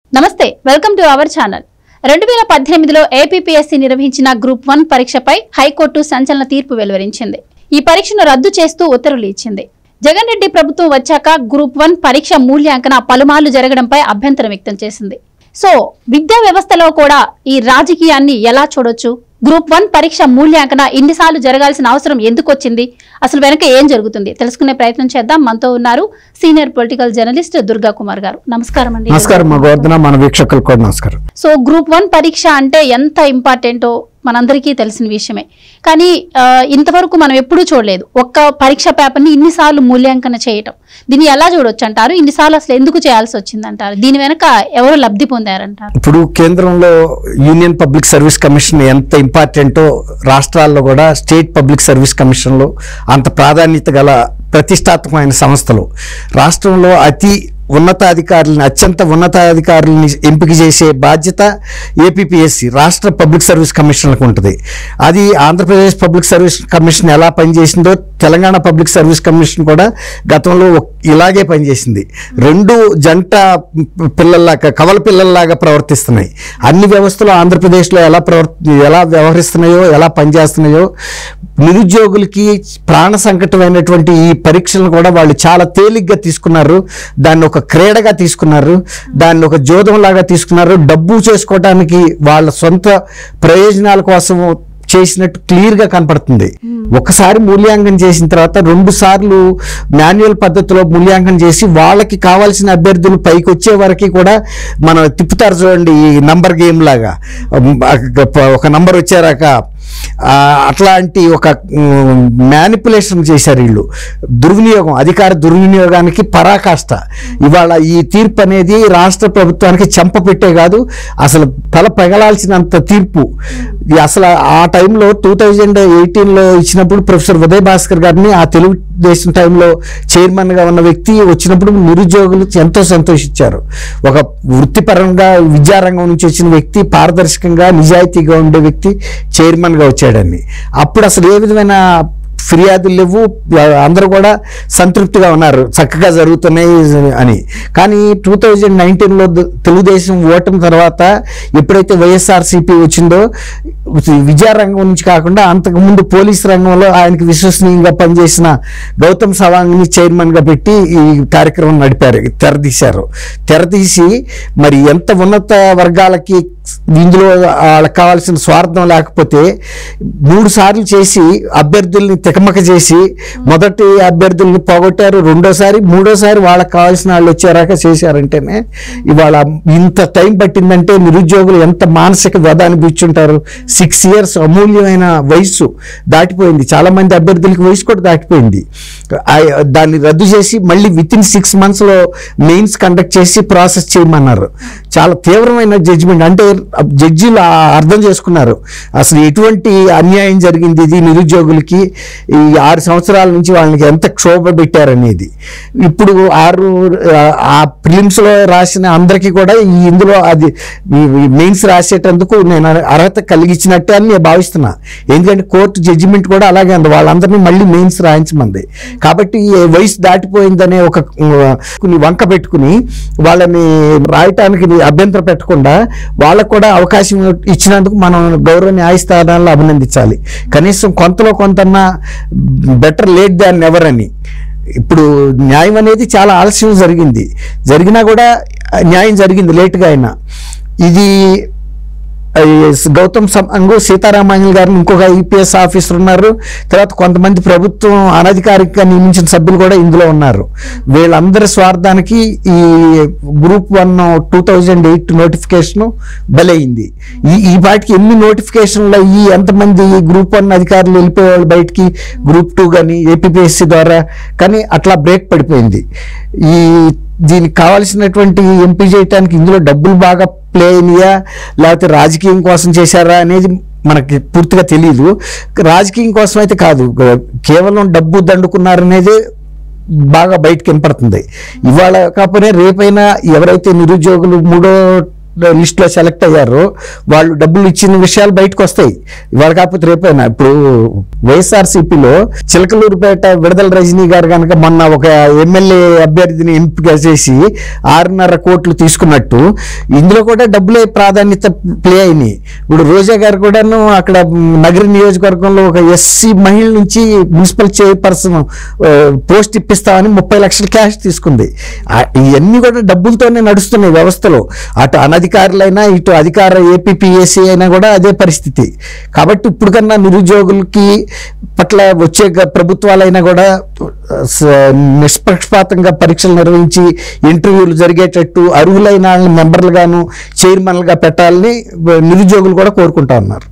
నమస్తే welcome to our channel రెండు వేల పద్దెనిమిదిలో ఏపీపీఎస్సీ నిర్వహించిన గ్రూప్ వన్ పరీక్షపై హైకోర్టు సంచలన తీర్పు వెలువరించింది ఈ పరీక్షను రద్దు చేస్తూ ఉత్తర్వులు ఇచ్చింది జగన్ రెడ్డి ప్రభుత్వం వచ్చాక గ్రూప్ వన్ పరీక్ష మూల్యాంకన పలుమార్లు జరగడంపై అభ్యంతరం వ్యక్తం చేసింది సో విద్యా వ్యవస్థలో కూడా ఈ రాజకీయాన్ని ఎలా చూడొచ్చు గ్రూప్ వన్ పరీక్ష మూల్యాంకన ఇన్నిసార్లు జరగాల్సిన అవసరం ఎందుకు వచ్చింది అసలు వెనక ఏం జరుగుతుంది తెలుసుకునే ప్రయత్నం చేద్దాం మనతో ఉన్నారు senior political journalist Durga Kumar గారు నమస్కారం అండి నమస్కారం మా గోవర్ధన మన వీక్షకులకు కూడా నమస్కారం సో గ్రూప్ వన్ పరీక్ష అంటే ఎంత ఇంపార్టెంటో మనందరికీ తెలిసిన విషయమే కానీ ఆ, ఇంతవరకు మనం ఎప్పుడూ చూడలేదు ఒక్క పరీక్ష పేపర్ని ఇన్నిసార్లు మూల్యాంకన చేయటం దీన్ని ఎలా చూడొచ్చు అంటారు ఇన్నిసార్లు అసలు ఎందుకు చేయాల్సి వచ్చిందంటారు దీని వెనక ఎవరు లబ్ధి పొందారంటారు ఇప్పుడు కేంద్రంలో యూనియన్ పబ్లిక్ సర్వీస్ కమిషన్ ఎంత ఇంపార్టెంటో రాష్ట్రాల్లో కూడా స్టేట్ పబ్లిక్ సర్వీస్ కమిషన్లో అంత ప్రాధాన్యత గల ప్రతిష్టాత్మకమైన సంస్థలు రాష్ట్రంలో అతి ఉన్నతాధికారులని అత్యంత ఉన్నతాధికారులని ఎంపిక చేసే బాధ్యత ఏపీపీఎస్సి రాష్ట్ర పబ్లిక్ సర్వీస్ కమిషన్లకు ఉంటుంది అది ఆంధ్రప్రదేశ్ పబ్లిక్ సర్వీస్ కమిషన్ ఎలా పనిచేసిందో తెలంగాణ పబ్లిక్ సర్వీస్ కమిషన్ కూడా గతంలో ఒక- ఇలాగే పనిచేసింది రెండు జంట పిల్లల్లాగా కవల పిల్లల్లాగా ప్రవర్తిస్తున్నాయి అన్ని వ్యవస్థలు ఆంధ్రప్రదేశ్లో ఎలా ప్రవర్తి ఎలా వ్యవహరిస్తున్నాయో ఎలా పనిచేస్తున్నాయో నిరుద్యోగులకి ప్రాణ సంకటమైనటువంటి ఈ పరీక్షలను కూడా వాళ్ళు చాలా తేలిగ్గా తీసుకున్నారు దాన్ని ఒక క్రీడగా తీసుకున్నారు దాన్ని ఒక జోదం లాగా తీసుకున్నారు డబ్బు చేసుకోవడానికి వాళ్ళ సొంత ప్రయోజనాల కోసం చేసినట్టు క్లియర్గా కనపడుతుంది ఒకసారి మూల్యాంకనం చేసిన తర్వాత రెండు సార్లు మాన్యువల్ పద్ధతిలో మూల్యాంకనం చేసి వాళ్ళకి కావాల్సిన అభ్యర్థులు పైకి వచ్చే వరకు కూడా మనం తిప్పుతారు చూడండి ఈ నంబర్ గేమ్ లాగా ఒక నంబర్ వచ్చారాక ఆ, అట్లాంటి ఒక మ్యానిపులేషన్ చేశారు వీళ్ళు దుర్వినియోగం అధికార దుర్వినియోగానికి పరాకాష్ట ఇవాళ ఈ తీర్పు అనేది రాష్ట్ర ప్రభుత్వానికి చెంప పెట్టే కాదు అసలు తల పెగలాల్సినంత తీర్పు ఇది అసలు ఆ టైంలో టూ థౌజండ్ ఎయిటీన్లో ఇచ్చినప్పుడు ప్రొఫెసర్ ఉదయ్ భాస్కర్ గారిని ఆ తెలుగుదేశం టైంలో చైర్మన్గా ఉన్న వ్యక్తి వచ్చినప్పుడు నిరుద్యోగులు ఎంతో సంతోషించారు ఒక వృత్తిపరంగా విద్యారంగం నుంచి వచ్చిన వ్యక్తి పారదర్శకంగా నిజాయితీగా ఉండే వ్యక్తి చైర్మన్గా వచ్చాడని అప్పుడు అసలు ఏ విధమైన ఫిర్యాదులు లేవు అందరూ కూడా సంతృప్తిగా ఉన్నారు చక్కగా జరుగుతున్నాయి అని కానీ టూ థౌజండ్ నైన్టీన్లో తెలుగుదేశం ఓటమి తర్వాత ఎప్పుడైతే వైఎస్ఆర్సీపీ వచ్చిందో విద్యారంగం నుంచి కాకుండా అంతకుముందు పోలీస్ రంగంలో ఆయనకి విశ్వసనీయంగా పనిచేసిన గౌతమ్ సవాంగ్ని చైర్మన్గా పెట్టి ఈ కార్యక్రమం నడిపారు తెరదీశారు తెరదీసి మరి ఎంత ఉన్నత వర్గాలకి ఇందులో వాళ్ళకి కావాల్సిన స్వార్థం లేకపోతే మూడు సార్లు చేసి అభ్యర్థుల్ని తికమక చేసి మొదటి అభ్యర్థుల్ని పోగొట్టారు రెండోసారి మూడోసారి వాళ్ళకి కావాల్సిన వాళ్ళు వచ్చారాక చేశారంటేనే ఇవాళ ఇంత టైం పట్టిందంటే నిరుద్యోగులు ఎంత మానసిక వ్యధ అనిపించుంటారు సిక్స్ ఇయర్స్ అమూల్యమైన వయసు దాటిపోయింది చాలా మంది అభ్యర్థులకి వయసు కూడా దాటిపోయింది ఆ- దాన్ని రద్దు చేసి మళ్ళీ విత్ ఇన్ సిక్స్ మంత్స్లో మెయిన్స్ కండక్ట్ చేసి ప్రాసెస్ చేయమన్నారు చాలా తీవ్రమైన జడ్జిమెంట్ అంటే జడ్జీలు ఆ అర్థం చేసుకున్నారు అసలు ఎటువంటి అన్యాయం జరిగింది ఇది నిరుద్యోగులకి ఈ ఆరు సంవత్సరాల నుంచి వాళ్ళకి ఎంత క్షోభ పెట్టారనేది ఇప్పుడు ఆరు ఆ- ఆ ప్రిలిమ్స్లో రాసిన అందరికీ కూడా ఈ ఇందులో అది మెయిన్స్ రాసేటందుకు నేను అర్హత కలిగించినట్టే అని నేను భావిస్తున్నా ఎందుకంటే కోర్టు జడ్జిమెంట్ కూడా అలాగే ఉంది వాళ్ళందరినీ మళ్ళీ మెయిన్స్ రాయించమంది కాబట్టి ఈ వయసు దాటిపోయిందనే ఒక ఉమ్, కొన్ని వంక పెట్టుకుని వాళ్ళని రాయటానికి అభ్యంతరం పెట్టకుండా వాళ్ళకు కూడా అవకాశం ఇచ్చినందుకు మనం గౌరవ న్యాయస్థానాలను అభినందించాలి కనీసం కొంతలో కొంతన్నా బెటర్ లేట్ దాన్ నెవర్ అని ఇప్పుడు న్యాయం అనేది చాలా ఆలస్యం జరిగింది జరిగినా కూడా న్యాయం జరిగింది లేట్గా అయినా ఇది ఈ గౌతమ్ సమంగు సీతారామాంజల్ గారిని ఇంకొక ఐపీఎస్ ఆఫీసర్ ఉన్నారు తర్వాత కొంతమంది ప్రభుత్వం అనధికారికంగా నియమించిన సభ్యులు కూడా ఇందులో ఉన్నారు వీళ్ళందరి స్వార్థానికి ఈ group one two thousand eight notification బలైంది ఈ ఈ పాటికి ఎన్ని నోటిఫికేషన్లు అయ్యి ఎంతమంది గ్రూప్ వన్ అధికారులు వెళ్ళిపోయేవాళ్ళు బయటికి గ్రూప్ టూ కానీ ఏపీపీఎస్సీ ద్వారా కానీ అట్లా బ్రేక్ పడిపోయింది ఈ దీనికి కావాల్సినటువంటి ఎంపీ చేయడానికి ఇందులో డబ్బులు బాగా ప్లే అయినాయా లేకపోతే రాజకీయం కోసం చేశారా అనేది మనకి పూర్తిగా తెలియదు రాజకీయం కోసం అయితే కాదు కేవలం డబ్బు దండుకున్నారనేది బాగా బయటకు వినపడుతుంది ఇవాళ కాకపోతే రేపైనా ఎవరైతే నిరుద్యోగులు మూడో లిస్ట్లో సెలెక్ట్ అయ్యారో వాళ్ళు డబ్బులు ఇచ్చిన విషయాలు బయటకు వస్తాయి ఇవాళ కాకపోతే రేపైనా ఇప్పుడు వైఎస్ఆర్సీపీలో చిలకలూరుపేట విడుదల రజనీ గారు కనుక మొన్న ఒక ఎమ్మెల్యే అభ్యర్థిని ఎంపిక చేసి ఆరున్నర కోట్లు తీసుకున్నట్టు ఇందులో కూడా డబ్బులే ప్రాధాన్యత ప్లే అయినాయి ఇప్పుడు రోజా గారు కూడాను అక్కడ నగర నియోజకవర్గంలో ఒక ఎస్సీ మహిళ నుంచి మున్సిపల్ చైర్పర్సన్ పోస్ట్ ఇప్పిస్తామని ముప్పై లక్షల క్యాష్ తీసుకుంది ఆ, ఇవన్నీ కూడా డబ్బులతోనే నడుస్తున్నాయి వ్యవస్థలో అటు అనధికారులైనా ఇటు అధికార ఏపీపీఎస్సీ అయినా కూడా అదే పరిస్థితి కాబట్టి ఇప్పుడు కన్నా నిరుద్యోగులకి పట్ల వచ్చే గ- ప్రభుత్వాలైనా కూడా స- నిష్పక్షపాతంగా పరీక్షలు నిర్వహించి ఇంటర్వ్యూలు జరిగేటట్టు అర్హులైన వాళ్ళని మెంబర్లుగాను చైర్మన్లుగా పెట్టాలని నిరుద్యోగులు కూడా కోరుకుంటా ఉన్నారు